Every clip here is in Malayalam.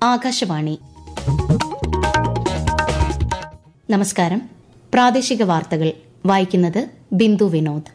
ആകാശവാണി നമസ്കാരം പ്രാദേശിക വാർത്തകൾ വായിക്കുന്നത് ബിന്ദു വിനോദ്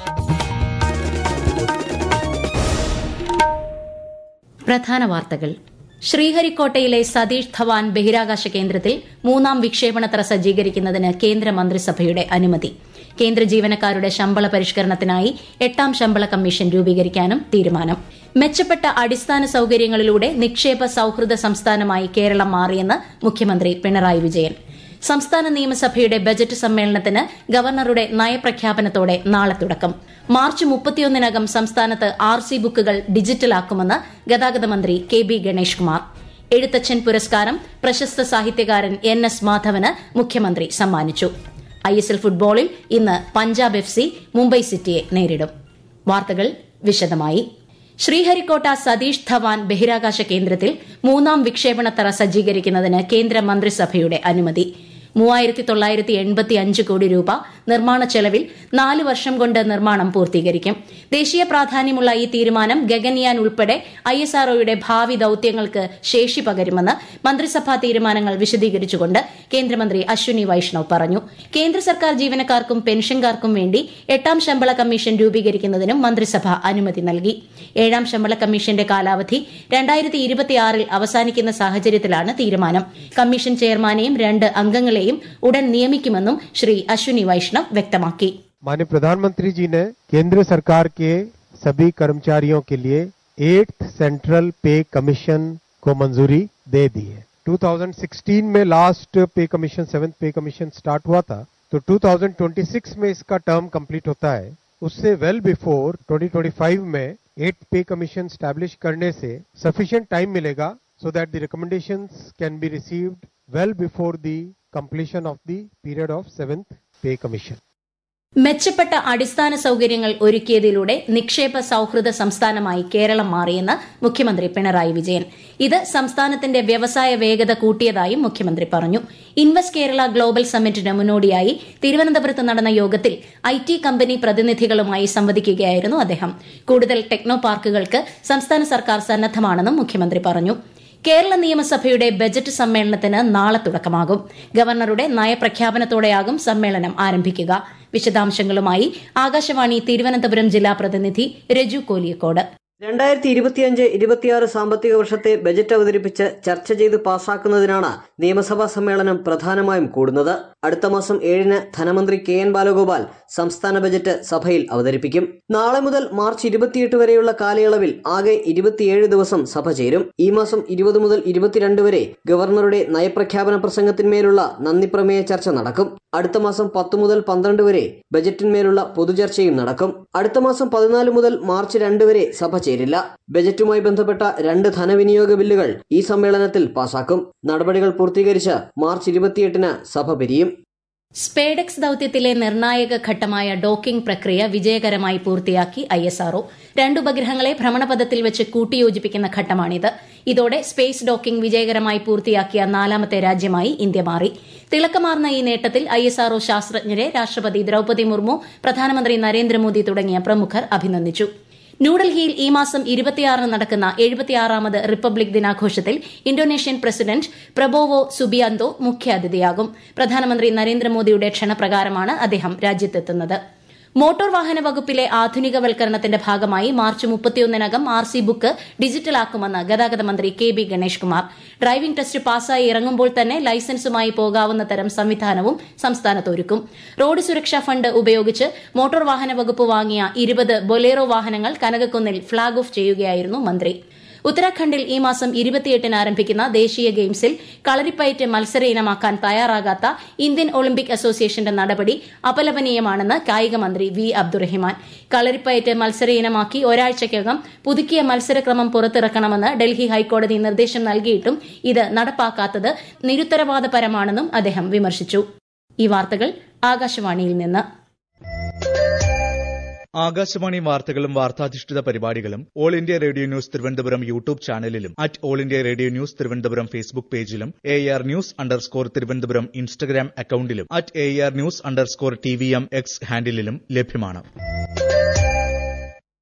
പ്രധാന വാർത്തകൾ ശ്രീഹരിക്കോട്ടയിലെ സതീഷ് ധവാൻ ബഹിരാകാശ കേന്ദ്രത്തിൽ മൂന്നാം വിക്ഷേപണത്തറ സജ്ജീകരിക്കുന്നതിന് കേന്ദ്ര മന്ത്രിസഭയുടെ അനുമതി കേന്ദ്ര ജീവനക്കാരുടെ ശമ്പള പരിഷ്കരണത്തിനായി എട്ടാം ശമ്പള കമ്മീഷൻ രൂപീകരിക്കാനും തീരുമാനം മെച്ചപ്പെട്ട അടിസ്ഥാന സൌകര്യങ്ങളിലൂടെ നിക്ഷേപ സൌഹൃദ സംസ്ഥാനമായി കേരളം മാറിയെന്ന് മുഖ്യമന്ത്രി പിണറായി വിജയൻ സംസ്ഥാന നിയമസഭയുടെ ബജറ്റ് സമ്മേളനത്തിന് ഗവർണറുടെ നയപ്രഖ്യാപനത്തോടെ നാളെ തുടക്കം മാർച്ച് മുപ്പത്തിയൊന്നിനകം സംസ്ഥാനത്ത് ആർ സി ബുക്കുകൾ ഡിജിറ്റലാക്കുമെന്ന് ഗതാഗത മന്ത്രി കെ ബി ഗണേഷ് കുമാർ എഴുത്തച്ഛൻ പുരസ്കാരം പ്രശസ്ത സാഹിത്യകാരൻ എൻ എസ് മാധവന് മുഖ്യമന്ത്രി സമ്മാനിച്ചു ഐ എസ് എൽ ഫുട്ബോളിൽ ഇന്ന് പഞ്ചാബ് എഫ് സി മുംബൈ സിറ്റിയെ നേരിടും വാർത്തകൾ വിശദമായി ശ്രീഹരിക്കോട്ട സതീഷ് ധവാൻ ബഹിരാകാശ കേന്ദ്രത്തിൽ മൂന്നാം വിക്ഷേപണത്തറ സജ്ജീകരിക്കുന്നതിന് കേന്ദ്ര മന്ത്രിസഭയുടെ അനുമതി മൂവായിരത്തി തൊള്ളായിരത്തി എൺപത്തി അഞ്ച് കോടി രൂപ നിർമ്മാണ ചെലവിൽ നാല് വർഷം കൊണ്ട് നിർമ്മാണം പൂർത്തീകരിക്കും ദേശീയ പ്രാധാന്യമുള്ള ഈ തീരുമാനം ഗഗൻയാൻ ഉൾപ്പെടെ ഐ എസ് ആർഒയുടെ ഭാവി ദൌത്യങ്ങൾക്ക് ശേഷി പകരുമെന്ന് മന്ത്രിസഭാ തീരുമാനങ്ങൾ വിശദീകരിച്ചുകൊണ്ട് കേന്ദ്രമന്ത്രി അശ്വിനി വൈഷ്ണവ് പറഞ്ഞു കേന്ദ്ര സർക്കാർ ജീവനക്കാർക്കും പെൻഷൻകാർക്കും വേണ്ടി എട്ടാം ശമ്പള കമ്മീഷൻ രൂപീകരിക്കുന്നതിനും മന്ത്രിസഭ അനുമതി നൽകി ഏഴാം ശമ്പള കമ്മീഷന്റെ കാലാവധി രണ്ടായിരത്തി ഇരുപത്തിയാറിൽ അവസാനിക്കുന്ന സാഹചര്യത്തിലാണ് തീരുമാനം കമ്മീഷൻ ചെയർമാനെയും രണ്ട് അംഗങ്ങളെയും ഉടൻ നിയമിക്കുമെന്നും ശ്രീ അശ്വിനി വൈഷ്ണവ് വ്യക്തമാക്കി माननीय प्रधानमंत्री जी ने केंद्र सरकार के सभी कर्मचारियों के लिए एट्थ सेंट्रल पे कमीशन को मंजूरी दे दी है 2016 में last pay commission seventh pay commission start हुआ था तो 2026 में इसका टर्म कंप्लीट होता है उससे वेल बिफोर 2025 में एट पे कमीशन स्टैब्लिश करने से सफिशिएंट टाइम मिलेगा so that the recommendations can be received well before the completion of the period of seventh pay commission. മെച്ചപ്പെട്ട അടിസ്ഥാന സൌകര്യങ്ങൾ ഒരുക്കിയതിലൂടെ നിക്ഷേപ സൌഹൃദ സംസ്ഥാനമായി കേരളം മാറിയെന്ന് മുഖ്യമന്ത്രി പിണറായി വിജയൻ ഇത് സംസ്ഥാനത്തിന്റെ വ്യവസായ വേഗത കൂട്ടിയതായും മുഖ്യമന്ത്രി പറഞ്ഞു ഇൻവെസ്റ്റ് കേരള ഗ്ലോബൽ സമ്മിറ്റിന് മുന്നോടിയായി തിരുവനന്തപുരത്ത് നടന്ന യോഗത്തിൽ ഐ ടി കമ്പനി പ്രതിനിധികളുമായി സംവദിക്കുകയായിരുന്നു അദ്ദേഹം കൂടുതൽ ടെക്നോ പാർക്കുകൾക്ക് സംസ്ഥാന സർക്കാർ സന്നദ്ധമാണെന്നും മുഖ്യമന്ത്രി പറഞ്ഞു കേരള നിയമസഭയുടെ ബജറ്റ് സമ്മേളനത്തിന് നാളെ തുടക്കമാകും ഗവർണറുടെ നയപ്രഖ്യാപനത്തോടെയാകും സമ്മേളനം ആരംഭിക്കുക വിശദാംശങ്ങളുമായി ആകാശവാണി തിരുവനന്തപുരം ജില്ലാ പ്രതിനിധി രജു കോലിയക്കോട് രണ്ടായിരത്തി ഇരുപത്തിയഞ്ച് ഇരുപത്തിയാറ് സാമ്പത്തിക വർഷത്തെ ബജറ്റ് അവതരിപ്പിച്ച് ചർച്ച ചെയ്ത് പാസാക്കുന്നതിനാണ് നിയമസഭാ സമ്മേളനം പ്രധാനമായും കൂടുന്നത് അടുത്ത മാസം ഏഴിന് ധനമന്ത്രി കെ എൻ ബാലഗോപാൽ സംസ്ഥാന ബജറ്റ് സഭയിൽ അവതരിപ്പിക്കും നാളെ മുതൽ മാർച്ച് ഇരുപത്തിയെട്ട് വരെയുള്ള കാലയളവിൽ ആകെ ഇരുപത്തിയേഴ് ദിവസം സഭ ചേരും ഈ മാസം ഇരുപത് മുതൽ ഇരുപത്തിരണ്ട് വരെ ഗവർണറുടെ നയപ്രഖ്യാപന പ്രസംഗത്തിന്മേലുള്ള നന്ദിപ്രമേയ ചർച്ച നടക്കും അടുത്ത മാസം പത്ത് മുതൽ പന്ത്രണ്ട് വരെ ബജറ്റിന്മേലുള്ള പൊതുചർച്ചയും നടക്കും അടുത്ത മാസം പതിനാല് മുതൽ മാർച്ച് രണ്ട് വരെ സഭ ചേരില്ല ബജറ്റുമായി ബന്ധപ്പെട്ട രണ്ട് ധനവിനിയോഗ ബില്ലുകൾ ഈ സമ്മേളനത്തിൽ പാസാക്കും നടപടികൾ പൂർത്തീകരിച്ച് മാർച്ച് ഇരുപത്തിയെട്ടിന് സഭ പിരിയും സ്പേഡെക്സ് ദൌത്യത്തിലെ നിർണായക ഘട്ടമായ ഡോക്കിംഗ് പ്രക്രിയ വിജയകരമായി പൂർത്തിയാക്കി ഐ എസ് ആർഒ രണ്ട് ഉപഗ്രഹങ്ങളെ ഭ്രമണപഥത്തിൽ വെച്ച് കൂട്ടിയോജിപ്പിക്കുന്ന ഘട്ടമാണിത് ഇതോടെ സ്പേസ് ഡോക്കിംഗ് വിജയകരമായി പൂർത്തിയാക്കിയ നാലാമത്തെ രാജ്യമായി ഇന്ത്യ മാറി തിളക്കമാർന്ന ഈ നേട്ടത്തിൽ ഐ എസ് ആർഒ ശാസ്ത്രജ്ഞരെ രാഷ്ട്രപതി ദ്രൌപദി മുർമു പ്രധാനമന്ത്രി നരേന്ദ്രമോദി തുടങ്ങിയ പ്രമുഖർ അഭിനന്ദിച്ചു ന്യൂഡൽഹിയിൽ ഈ മാസം ഇരുപത്തിയാറിന് നടക്കുന്ന എഴുപത്തിയാറാമത് റിപ്പബ്ലിക് ദിനാഘോഷത്തിൽ ഇന്തോനേഷ്യൻ പ്രസിഡന്റ് പ്രബോവോ സുബിയാന്തോ മുഖ്യാതിഥിയാകും പ്രധാനമന്ത്രി നരേന്ദ്രമോദിയുടെ ക്ഷണപ്രകാരമാണ് അദ്ദേഹം രാജ്യത്തെത്തുന്നത് മോട്ടോർ വാഹന വകുപ്പിലെ ആധുനികവൽക്കരണത്തിന്റെ ഭാഗമായി മാർച്ച് മുപ്പത്തിയൊന്നിനകം ആർ സി ബുക്ക് ഡിജിറ്റലാക്കുമെന്ന് ഗതാഗത മന്ത്രി K B Ganesh Kumar driving test പാസ്സായി ഇറങ്ങുമ്പോൾ തന്നെ ലൈസൻസുമായി പോകാവുന്ന തരം സംവിധാനവും സംസ്ഥാനത്ത് ഒരുക്കും റോഡ് സുരക്ഷാ ഫണ്ട് ഉപയോഗിച്ച് മോട്ടോർ വാഹന വകുപ്പ് വാങ്ങിയ ഇരുപത് ബൊലേറോ വാഹനങ്ങൾ കനകക്കുന്നിൽ ഫ്ളാഗ് ഓഫ് ചെയ്യുകയായിരുന്നു മന്ത്രി ഉത്തരാഖണ്ഡിൽ ഈ മാസം ഇരുപത്തിയെട്ടിന് ആരംഭിക്കുന്ന ദേശീയ ഗെയിംസിൽ കളരിപ്പയറ്റ് മത്സര ഇനമാക്കാൻ തയ്യാറാകാത്ത ഇന്ത്യൻ ഒളിമ്പിക് അസോസിയേഷന്റെ നടപടി അപലപനീയമാണെന്ന് കായിക മന്ത്രി വി അബ്ദുറഹിമാൻ കളരിപ്പയറ്റ് മത്സര ഇനമാക്കി ഒരാഴ്ചയ്ക്കകം പുതുക്കിയ മത്സരക്രമം പുറത്തിറക്കണമെന്ന് ഡൽഹി ഹൈക്കോടതി നിർദ്ദേശം നൽകിയിട്ടും ഇത് നടപ്പാക്കാത്തത് നിരുത്തരവാദപരമാണെന്നും അദ്ദേഹം വിമർശിച്ചു ഈ വാർത്തകൾ ആകാശവാണിയിൽ നിന്ന് ആകാശവാണി വാർത്തകളും വാർത്താധിഷ്ഠിത പരിപാടികളും all India radio news Thiruvananthapuram YouTube ചാനലിലും at all India radio news Thiruvananthapuram Facebook പേജിലും A R news underscore Thiruvananthapuram Instagram അക്കൌണ്ടിലും at A R news underscore T V M X ഹാൻഡിലും ലഭ്യമാണ്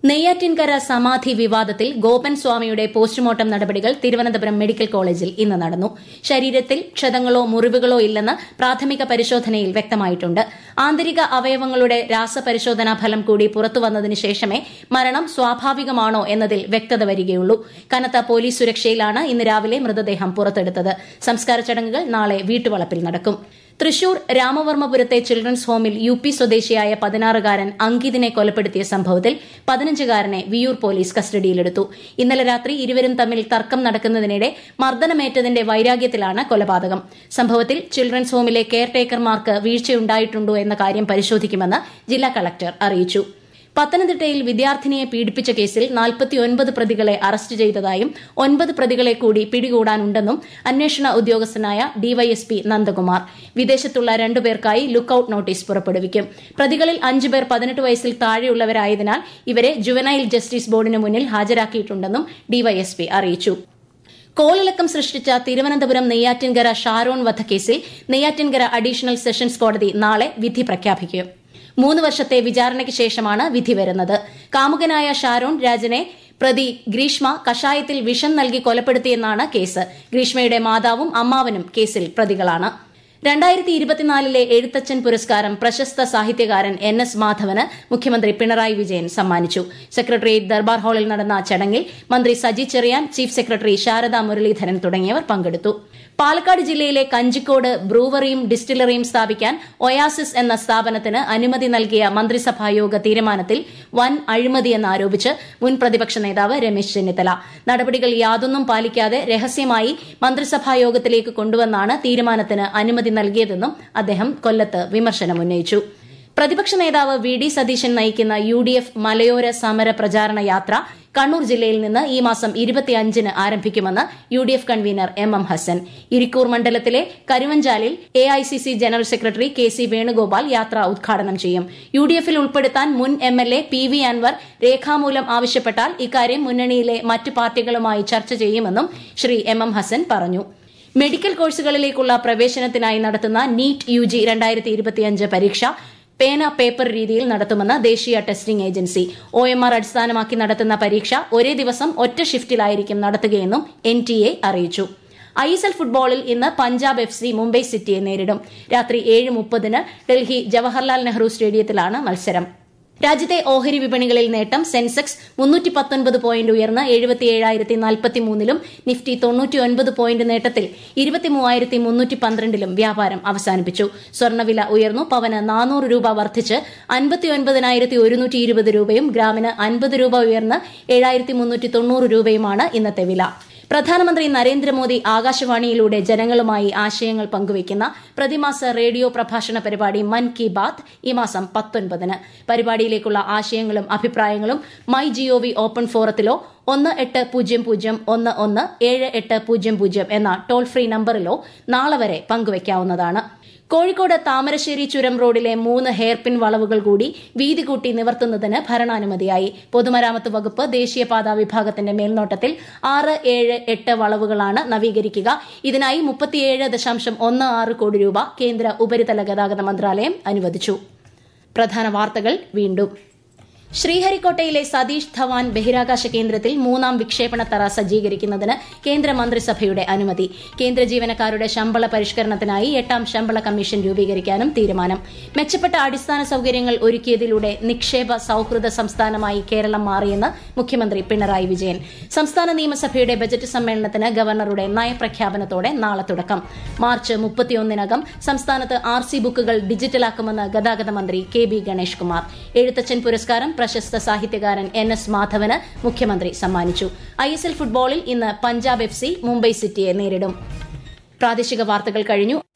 നെയ്യാറ്റിൻകര സമാധി വിവാദത്തിൽ ഗോപൻ സ്വാമിയുടെ പോസ്റ്റ്മോർട്ടം നടപടികൾ തിരുവനന്തപുരം മെഡിക്കൽ കോളേജിൽ ഇന്ന് നടന്നു ശരീരത്തിൽ ക്ഷതങ്ങളോ മുറിവുകളോ ഇല്ലെന്ന് പ്രാഥമിക പരിശോധനയിൽ വ്യക്തമായിട്ടുണ്ട് ആന്തരിക അവയവങ്ങളുടെ രാസപരിശോധനാ ഫലം കൂടി പുറത്തുവന്നതിന് ശേഷമേ മരണം സ്വാഭാവികമാണോ എന്നതിൽ വ്യക്തത വരികയുള്ളൂ കനത്ത പോലീസ് സുരക്ഷയിലാണ് ഇന്ന് രാവിലെ മൃതദേഹം പുറത്തെടുത്തത് സംസ്കാര ചടങ്ങുകൾ നാളെ വീട്ടുവളപ്പിൽ നടക്കും തൃശൂർ രാമവർമ്മപുരത്തെ ചിൽഡ്രൻസ് ഹോമിൽ യു പി സ്വദേശിയായ പതിനാറുകാരൻ അങ്കിതിനെ കൊലപ്പെടുത്തിയ സംഭവത്തിൽ പതിനഞ്ചുകാരനെ വിയൂർ പോലീസ് കസ്റ്റഡിയിലെടുത്തു ഇന്നലെ രാത്രി ഇരുവരും തമ്മിൽ തർക്കം നടക്കുന്നതിനിടെ മർദ്ദനമേറ്റതിന്റെ വൈരാഗ്യത്തിലാണ് കൊലപാതകം സംഭവത്തിൽ ചിൽഡ്രൻസ് ഹോമിലെ കെയർടേക്കർമാർക്ക് വീഴ്ചയുണ്ടായിട്ടുണ്ടോ എന്ന കാര്യം പരിശോധിക്കുമെന്ന് ജില്ലാ കളക്ടർ അറിയിച്ചു പത്തനംതിട്ടയിൽ വിദ്യാർത്ഥിനിയെ പീഡിപ്പിച്ച കേസിൽ നാൽപ്പത്തിയൊൻപത് പ്രതികളെ അറസ്റ്റ് ചെയ്തതായും ഒൻപത് പ്രതികളെ കൂടി പിടികൂടാനുണ്ടെന്നും അന്വേഷണ ഉദ്യോഗസ്ഥനായ ഡിവൈഎസ്പി നന്ദകുമാർ വിദേശത്തുള്ള രണ്ടുപേർക്കായി ലുക്കൌട്ട് നോട്ടീസ് പുറപ്പെടുവിക്കും പ്രതികളിൽ അഞ്ചുപേർ പതിനെട്ട് വയസ്സിൽ താഴെയുള്ളവരായതിനാൽ ഇവരെ ജുവനൈൽ ജസ്റ്റിസ് ബോർഡിന് മുന്നിൽ ഹാജരാക്കിയിട്ടുണ്ടെന്നും ഡിവൈഎസ്പി അറിയിച്ചു കോളിളക്കം സൃഷ്ടിച്ച തിരുവനന്തപുരം നെയ്യാറ്റിൻകര ഷാരോൺ വധക്കേസിൽ നെയ്യാറ്റിൻകര അഡീഷണൽ സെഷൻസ് കോടതി നാളെ വിധി പ്രഖ്യാപിക്കും മൂന്ന് വർഷത്തെ വിചാരണയ്ക്ക് ശേഷമാണ് വിധി വരുന്നത് കാമുകനായ ഷാരോൺ രാജനെ പ്രതി ഗ്രീഷ്മ കഷായത്തിൽ വിഷം നൽകി കൊലപ്പെടുത്തിയെന്നാണ് കേസ് ഗ്രീഷ്മയുടെ മാതാവും അമ്മാവനും കേസിൽ പ്രതികളാണ് രണ്ടായിരത്തി ഇരുപത്തിനാലിലെ എഴുത്തച്ഛൻ പുരസ്കാരം പ്രശസ്ത സാഹിത്യകാരൻ എൻ എസ് മാധവന് മുഖ്യമന്ത്രി പിണറായി വിജയൻ സമ്മാനിച്ചു സെക്രട്ടേറിയറ്റ് ദർബാർ ഹാളിൽ നടന്ന ചടങ്ങിൽ മന്ത്രി സജി ചെറിയാൻ ചീഫ് സെക്രട്ടറി ശാരദാ മുരളീധരൻ തുടങ്ങിയവർ പങ്കെടുത്തു പാലക്കാട് ജില്ലയിലെ കഞ്ചിക്കോട് ബ്രൂവറിയും ഡിസ്റ്റിലറിയും സ്ഥാപിക്കാൻ ഒയാസിസ് എന്ന സ്ഥാപനത്തിന് അനുമതി നൽകിയ മന്ത്രിസഭായോഗ തീരുമാനത്തിൽ വൻ അഴിമതിയെന്നാരോപിച്ച് മുൻ പ്രതിപക്ഷ നേതാവ് രമേശ് ചെന്നിത്തല നടപടികൾ യാതൊന്നും പാലിക്കാതെ രഹസ്യമായി മന്ത്രിസഭായോഗത്തിലേക്ക് കൊണ്ടുവന്നാണ് തീരുമാനത്തിന് അനുമതി നൽകിയതെന്നും അദ്ദേഹം കൊല്ലത്ത് വിമർശനമുന്നയിച്ചു പ്രതിപക്ഷ നേതാവ് വി ഡി സതീശൻ നയിക്കുന്ന യു ഡി എഫ് മലയോര സമര പ്രചാരണ യാത്ര കണ്ണൂർ ജില്ലയിൽ നിന്ന് ഈ മാസം ഇരുപത്തിയഞ്ചിന് ആരംഭിക്കുമെന്ന് U D F convener M M Hassan Irikkur മണ്ഡലത്തിലെ കരുവഞ്ചാലിൽ A I C C general secretary K C Venugopal യാത്ര ഉദ്ഘാടനം ചെയ്യും യു ഡി എഫിൽ ഉൾപ്പെടുത്താൻ മുൻ M L A P V Anvar രേഖാമൂലം ആവശ്യപ്പെട്ടാൽ ഇക്കാര്യം മുന്നണിയിലെ മറ്റ് പാർട്ടികളുമായി ചർച്ച ചെയ്യുമെന്നും ശ്രീ എം എം ഹസൻ പറഞ്ഞു മെഡിക്കൽ കോഴ്സുകളിലേക്കുള്ള പ്രവേശനത്തിനായി നടത്തുന്ന നീറ്റ് യു ജി രണ്ടായിരത്തി ഇരുപത്തിയഞ്ച് പരീക്ഷ പേന പേപ്പർ രീതിയിൽ നടത്തുമെന്ന് ദേശീയ testing agency O M R അടിസ്ഥാനമാക്കി നടത്തുന്ന പരീക്ഷ ഒരേ ദിവസം ഒറ്റ ഷിഫ്റ്റിലായിരിക്കും നടത്തുകയെന്നും എൻ ടി എ അറിയിച്ചു ഐ എസ് എൽ ഫുട്ബോളിൽ ഇന്ന് പഞ്ചാബ് എഫ് സി മുംബൈ സിറ്റിയെ നേരിടും രാത്രി ഏഴ് മുപ്പതിന് ഡൽഹി ജവഹർലാൽ നെഹ്റു സ്റ്റേഡിയത്തിലാണ് മത്സരം രാജ്യത്തെ ഓഹരി വിപണികളിൽ നേട്ടം സെൻസെക്സ് മുന്നൂറ്റി പത്തൊൻപത് പോയിന്റ് ഉയർന്ന് എഴുപത്തിയേഴായിരത്തി നാൽപ്പത്തിമൂന്നിലും നിഫ്റ്റി തൊണ്ണൂറ്റിയൊൻപത് പോയിന്റ് നേട്ടത്തിൽ ഇരുപത്തിമൂവായിരത്തി മുന്നൂറ്റി പന്ത്രണ്ടിലും വ്യാപാരം അവസാനിപ്പിച്ചു സ്വർണ്ണവില ഉയർന്നു പവന് നാനൂറ് രൂപ വർദ്ധിച്ച് അൻപത്തിയൊൻപതിനായിരത്തി ഒരുന്നൂറ്റി ഇരുപത് രൂപയും ഗ്രാമിന് അൻപത് രൂപ ഉയർന്ന് ഏഴായിരത്തി മുന്നൂറ്റി തൊണ്ണൂറ് രൂപയുമാണ് ഇന്നത്തെ വില പ്രധാനമന്ത്രി നരേന്ദ്രമോദി ആകാശവാണിയിലൂടെ ജനങ്ങളുമായി ആശയങ്ങൾ പങ്കുവയ്ക്കുന്ന പ്രതിമാസ റേഡിയോ പ്രഭാഷണ പരിപാടി മൻ കി ബാത് ഈ മാസം പത്തൊൻപതിന് പരിപാടിയിലേക്കുള്ള ആശയങ്ങളും അഭിപ്രായങ്ങളും മൈ ജിഒവി ഓപ്പൺ ഫോറത്തിലോ ഒന്ന് എട്ട് പൂജ്യം പൂജ്യം ഒന്ന് ഒന്ന് ഏഴ് എട്ട് പൂജ്യം പൂജ്യം എന്ന ടോൾ ഫ്രീ നമ്പറിലോ നാളെ വരെ പങ്കുവയ്ക്കാവുന്നതാണ് കോഴിക്കോട് താമരശ്ശേരി ചുരം റോഡിലെ മൂന്ന് ഹെയർപിൻ വളവുകൾ കൂടി വീതി കൂട്ടി നിവർത്തുന്നതിന് ഭരണാനുമതിയായി പൊതുമരാമത്ത് വകുപ്പ് ദേശീയപാതാ വിഭാഗത്തിന്റെ മേൽനോട്ടത്തിൽ ആറ് ഏഴ് എട്ട് വളവുകളാണ് നവീകരിക്കുക ഇതിനായി മുപ്പത്തിയേഴ് ദശാംശം ഒന്ന് ആറ് കോടി രൂപ കേന്ദ്ര ഉപരിതല ഗതാഗത മന്ത്രാലയം അനുവദിച്ചു പ്രധാന വാർത്തകൾ വീണ്ടും ശ്രീഹരിക്കോട്ടയിലെ സതീഷ് ധവാൻ ബഹിരാകാശ കേന്ദ്രത്തിൽ മൂന്നാം വിക്ഷേപണ തറ സജ്ജീകരിക്കുന്നതിന് കേന്ദ്ര മന്ത്രിസഭയുടെ അനുമതി കേന്ദ്ര ജീവനക്കാരുടെ ശമ്പള പരിഷ്കരണത്തിനായി എട്ടാം ശമ്പള കമ്മീഷൻ രൂപീകരിക്കാനും തീരുമാനം മെച്ചപ്പെട്ട അടിസ്ഥാന സൌകര്യങ്ങൾ ഒരുക്കിയതിലൂടെ നിക്ഷേപ സൌഹൃദ സംസ്ഥാനമായി കേരളം മാറിയെന്ന് മുഖ്യമന്ത്രി പിണറായി വിജയൻ സംസ്ഥാന നിയമസഭയുടെ ബജറ്റ് സമ്മേളനത്തിന് ഗവർണറുടെ നയപ്രഖ്യാപനത്തോടെ നാളെ തുടക്കം മാർച്ച് മുപ്പത്തിയൊന്നിനകം സംസ്ഥാനത്ത് ആർ സി ബുക്കുകൾ ഡിജിറ്റലാക്കുമെന്ന് ഗതാഗത മന്ത്രി കെ ബി ഗണേഷ് കുമാർ എഴുത്തച്ഛൻ പുരസ്കാരം പ്രശസ്ത സാഹിത്യകാരൻ എൻ എസ് മാധവന് മുഖ്യമന്ത്രി സമ്മാനിച്ചു ഐ എസ് എൽ ഫുട്ബോളിൽ ഇന്ന് പഞ്ചാബ് എഫ് സി മുംബൈ സിറ്റിയെ നേരിടും പ്രാദേശിക വാർത്തകൾ കഴിഞ്ഞു